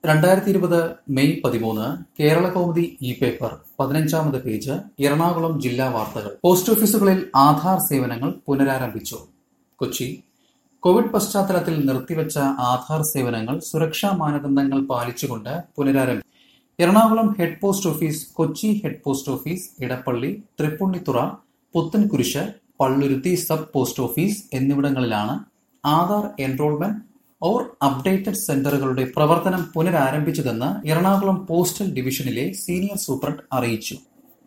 രണ്ടായിരത്തി ഇരുപത് മെയ് പതിമൂന്ന് കേരളകൗമുദി ഇ പേപ്പർ പതിനഞ്ചാമത് പേജ് എറണാകുളം ജില്ലാ വാർത്തകൾ പോസ്റ്റ് ഓഫീസുകളിൽ ആധാർ സേവനങ്ങൾ പുനരാരംഭിച്ചു കൊച്ചി കോവിഡ് പശ്ചാത്തലത്തിൽ നിർത്തിവച്ച ആധാർ സേവനങ്ങൾ സുരക്ഷാ മാനദണ്ഡങ്ങൾ പാലിച്ചുകൊണ്ട് പുനരാരംഭിച്ചു Ernakulam head post office Kochi head post office Edappally Tripunithura Puthenkurish Palluruthy sub post office എന്നിവിടങ്ങളിലാണ് ആധാർ എൻറോൾമെന്റ് ഓർ അപ്ഡേറ്റഡ് സെന്ററുകളുടെ പ്രവർത്തനം പുനരാരംഭിച്ചതെന്ന് എറണാകുളം പോസ്റ്റൽ ഡിവിഷനിലെ സീനിയർ സൂപ്രണ്ട് അറിയിച്ചു